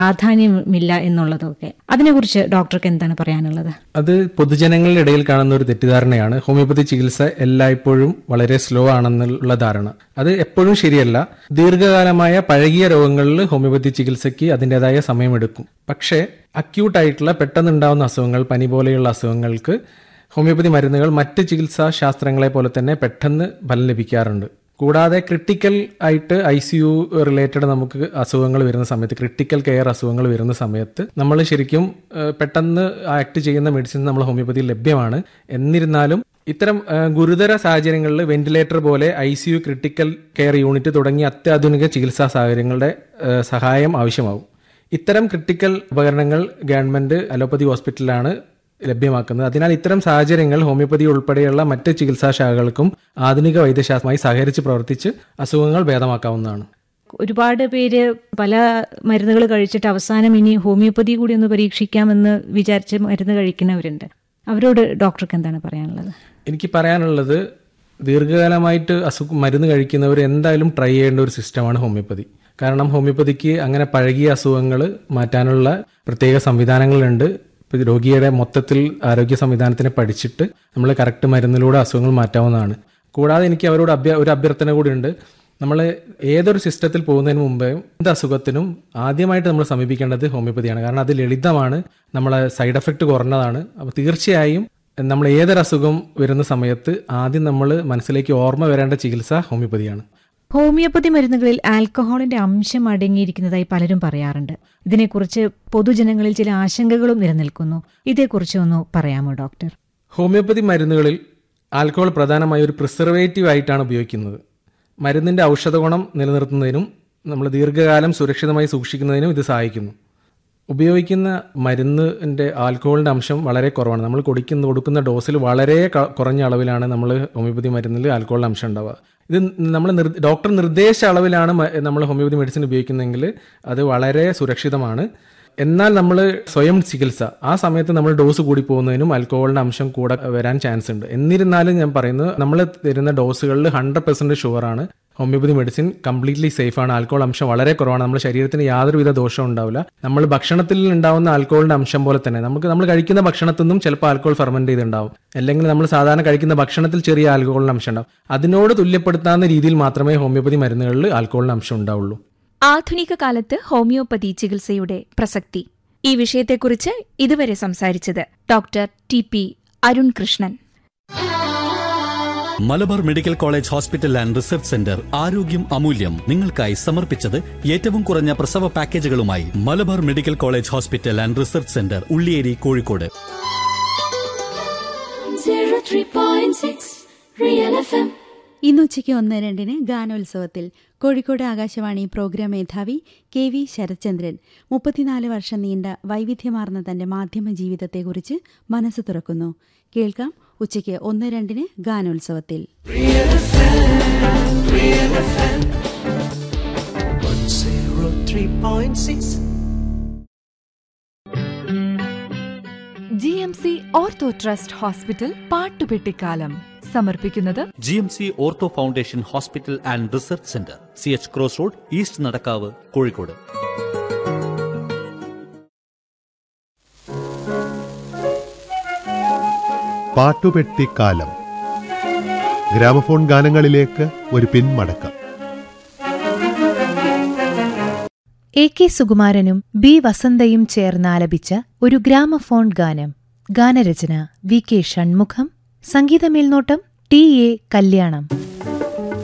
പ്രാധാന്യമില്ല എന്നുള്ളതൊക്കെ അതിനെക്കുറിച്ച് ഡോക്ടർക്ക് എന്താണ് പറയാനുള്ളത് അത് പൊതുജനങ്ങളുടെ ഇടയിൽ കാണുന്ന ഒരു തെറ്റിദ്ധാരണയാണ് ഹോമിയോപ്പതി ചികിത്സ എല്ലായ്പ്പോഴും വളരെ സ്ലോ ആണെന്നുള്ള ധാരണ അത് എപ്പോഴും ശരിയല്ല ദീർഘകാലമായ പഴകിയ രോഗങ്ങളിൽ ഹോമിയോപ്പതി ചികിത്സയ്ക്ക് അതിൻ്റെതായ സമയമെടുക്കും പക്ഷേ അക്യൂട്ടായിട്ടുള്ള പെട്ടെന്നുണ്ടാവുന്ന അസുഖങ്ങൾ പനി പോലെയുള്ള അസുഖങ്ങൾക്ക് ഹോമിയോപ്പതി മരുന്നുകൾ മറ്റ് ചികിത്സാ ശാസ്ത്രങ്ങളെ പോലെ തന്നെ പെട്ടെന്ന് ഫലം ലഭിക്കാറുണ്ട് കൂടാതെ ക്രിട്ടിക്കൽ ആയിട്ട് ഐ സി യു റിലേറ്റഡ് നമുക്ക് അസുഖങ്ങൾ വരുന്ന സമയത്ത് ക്രിട്ടിക്കൽ കെയർ അസുഖങ്ങൾ വരുന്ന സമയത്ത് നമ്മൾ ശരിക്കും ഏഹ്, പെട്ടെന്ന് ആക്ട് ചെയ്യുന്ന മെഡിസിൻ നമ്മൾ ഹോമിയോപ്പതിയിൽ ലഭ്യമാണ് എന്നിരുന്നാലും ഇത്തരം ഏഹ്, ഗുരുതര സാഹചര്യങ്ങളിൽ വെന്റിലേറ്റർ പോലെ I C U critical care unit തുടങ്ങിയ അത്യാധുനിക ചികിത്സാ സാഹചര്യങ്ങളുടെ ഏഹ്, സഹായം ആവശ്യമാവും ഇത്തരം ക്രിട്ടിക്കൽ ഉപകരണങ്ങൾ ഗവൺമെന്റ് അലോപ്പതി ഹോസ്പിറ്റലിലാണ് ലഭ്യമാക്കുന്നത് അതിനാൽ ഇത്തരം സാഹചര്യങ്ങൾ ഹോമിയോപ്പതി ഉൾപ്പെടെയുള്ള മറ്റ് ചികിത്സാ ശാഖകൾക്കും ആധുനിക വൈദ്യശാസ്ത്രമായി സഹകരിച്ച് പ്രവർത്തിച്ച് അസുഖങ്ങൾ ഭേദമാക്കാവുന്നതാണ് ഒരുപാട് പേര് പല മരുന്നുകൾ കഴിച്ചിട്ട് അവസാനം ഇനി ഹോമിയോപ്പതി കൂടി ഒന്ന് പരീക്ഷിക്കാമെന്ന് വിചാരിച്ച് മരുന്ന് കഴിക്കുന്നവരുണ്ട് അവരോട് ഡോക്ടർക്ക് എന്താണ് പറയാനുള്ളത് എനിക്ക് പറയാനുള്ളത് ദീർഘകാലമായിട്ട് അസുഖം മരുന്ന് കഴിക്കുന്നവർ എന്തായാലും ട്രൈ ചെയ്യേണ്ട ഒരു സിസ്റ്റമാണ് ഹോമിയോപ്പതി കാരണം ഹോമിയോപ്പതിക്ക് അങ്ങനെ പഴകിയ അസുഖങ്ങൾ മാറ്റാനുള്ള പ്രത്യേക സംവിധാനങ്ങളുണ്ട് ഇപ്പൊ രോഗിയുടെ മൊത്തത്തിൽ ആരോഗ്യ സംവിധാനത്തിനെ പഠിച്ചിട്ട് നമ്മൾ കറക്റ്റ് മരുന്നിലൂടെ അസുഖങ്ങൾ മാറ്റാവുന്നതാണ് കൂടാതെ എനിക്ക് അവരോട് അഭ്യ ഒരു അഭ്യർത്ഥന കൂടിയുണ്ട് നമ്മൾ ഏതൊരു സിസ്റ്റത്തിൽ പോകുന്നതിന് മുമ്പേ എന്ത് അസുഖത്തിനും ആദ്യമായിട്ട് നമ്മൾ സമീപിക്കേണ്ടത് ഹോമിയോപ്പതിയാണ് കാരണം അത് ലളിതമാണ് നമ്മളെ സൈഡ് എഫക്റ്റ് കുറഞ്ഞതാണ് അപ്പോൾ തീർച്ചയായും നമ്മൾ ഏതൊരു അസുഖം വരുന്ന സമയത്ത് ആദ്യം നമ്മൾ മനസ്സിലേക്ക് ഓർമ്മ വരേണ്ട ചികിത്സ ഹോമിയോപ്പതിയാണ് ഹോമിയോപ്പതി മരുന്നുകളിൽ ആൽക്കഹോളിന്റെ അംശം അടങ്ങിയിരിക്കുന്നതായി പലരും പറയാറുണ്ട് ഇതിനെക്കുറിച്ച് പൊതുജനങ്ങളിൽ ചില ആശങ്കകളും നിലനിൽക്കുന്നു ഇതേക്കുറിച്ച് ഒന്ന് പറയാമോ ഡോക്ടർ ഹോമിയോപ്പതി മരുന്നുകളിൽ ആൽക്കഹോൾ പ്രധാനമായി ഒരു പ്രിസർവേറ്റീവ് ആയിട്ടാണ് ഉപയോഗിക്കുന്നത് മരുന്നിന്റെ ഔഷധ ഗുണം നിലനിർത്തുന്നതിനും നമ്മൾ ദീർഘകാലം സുരക്ഷിതമായി സൂക്ഷിക്കുന്നതിനും ഇത് സഹായിക്കുന്നു ഉപയോഗിക്കുന്ന മരുന്നിന്റെ ആൽക്കഹോളിന്റെ അംശം വളരെ കുറവാണ് നമ്മൾ കൊടുക്കുന്ന കൊടുക്കുന്ന ഡോസിൽ വളരെ ക- കുറഞ്ഞ അളവിലാണ് നമ്മൾ ഹോമിയോപ്പതി മരുന്നിൽ ആൽക്കഹോളിന്റെ അംശം ഉണ്ടാവുക ഇത് നമ്മൾ നിർ- ഡോക്ടർ നിർദ്ദേശ അളവിലാണ് മ- നമ്മൾ ഹോമിയോപ്പതി മെഡിസിൻ ഉപയോഗിക്കുന്നതെങ്കിൽ അത് വളരെ സുരക്ഷിതമാണ് എന്നാൽ നമ്മൾ സ്വയം ചികിത്സ ആ സമയത്ത് നമ്മൾ ഡോസ് കൂടി പോകുന്നതിനും ആൽക്കഹോളിന്റെ അംശം കൂടെ വരാൻ ചാൻസ് ഉണ്ട് എന്നിരുന്നാലും ഞാൻ പറയുന്നത് നമ്മൾ തരുന്ന ഡോസുകളിൽ ഹൺഡ്രഡ് പെർസെന്റ് ഷുവറാണ് ഹോമിയോപ്പതി മെഡിസിൻ കംപ്ലീറ്റ്ലി സേഫ് ആണ് ആൽക്കഹോൾ അംശം വളരെ കുറവാണ് നമ്മുടെ ശരീരത്തിന് യാതൊരുവിധ ദോഷവും ഉണ്ടാവില്ല നമ്മൾ ഭക്ഷണത്തിൽ ഉണ്ടാവുന്ന ആൽക്കഹോളിന്റെ അംശം പോലെ തന്നെ നമുക്ക് നമ്മൾ കഴിക്കുന്ന ഭക്ഷണത്തിൽ നിന്നും ചിലപ്പോൾ ആൽക്കഹോൾ ഫെർമെന്റ് ചെയ്തിട്ടുണ്ടാവും അല്ലെങ്കിൽ നമ്മൾ സാധാരണ കഴിക്കുന്ന ഭക്ഷണത്തിൽ ചെറിയ ആൽക്കഹോളിന്റെ അംശം ഉണ്ടാവും അതിനോട് തുല്യപ്പെടുത്താവുന്ന രീതിയിൽ മാത്രമേ ഹോമിയോപ്പതി മരുന്നുകളിൽ ആൽക്കഹോളിന്റെ അംശം ഉണ്ടാവുള്ളൂ ആധുനിക കാലത്ത് ഹോമിയോപ്പതി ചികിത്സയുടെ പ്രസക്തി ഈ വിഷയത്തെക്കുറിച്ച് ഇതുവരെ സംസാരിച്ചത് doctor T P Arun Krishnan Malabar medical college hospital and research centre ആരോഗ്യം അമൂല്യം നിങ്ങൾക്കായി സമർപ്പിച്ചത് ഏറ്റവും കുറഞ്ഞ പ്രസവ പാക്കേജുകളുമായി Malabar medical college hospital and research centre Ulliyeri Kozhikode 103.6 Real FM. ഇന്നുച്ചയ്ക്ക് ഒന്ന് രണ്ടിന് ഗാനോത്സവത്തിൽ കോഴിക്കോട് ആകാശവാണി പ്രോഗ്രാം മേധാവി കെ വി ശരത്ചന്ദ്രൻ മുപ്പത്തിനാല് വർഷം നീണ്ട വൈവിധ്യമാർന്ന തന്റെ മാധ്യമ ജീവിതത്തെക്കുറിച്ച് മനസ്സ് തുറക്കുന്നു കേൾക്കാം ഉച്ചയ്ക്ക് ഒന്ന് രണ്ടിന് ഗാനോത്സവത്തിൽ zero three point six. G M C ortho trust hospital പാട്ടുപെട്ടിക്കാലം സമർപ്പിക്കുന്നത് G M C ortho foundation hospital and research centre C H cross road east Nadakkavu Kozhikode പാട്ടുപെട്ടിക്കാലം ഗ്രാമഫോൺ ഗാനങ്ങളിലേക്ക് ഒരു പിന്മടക്കം എ കെ സുകുമാരനും ബി വസന്തയും ചേർന്നാലപിച്ച ഒരു ഗ്രാമഫോൺ ഗാനം ഗാനരചന വി കെ ഷൺമുഖം സംഗീതമേൽനോട്ടം ടി എ കല്യാണം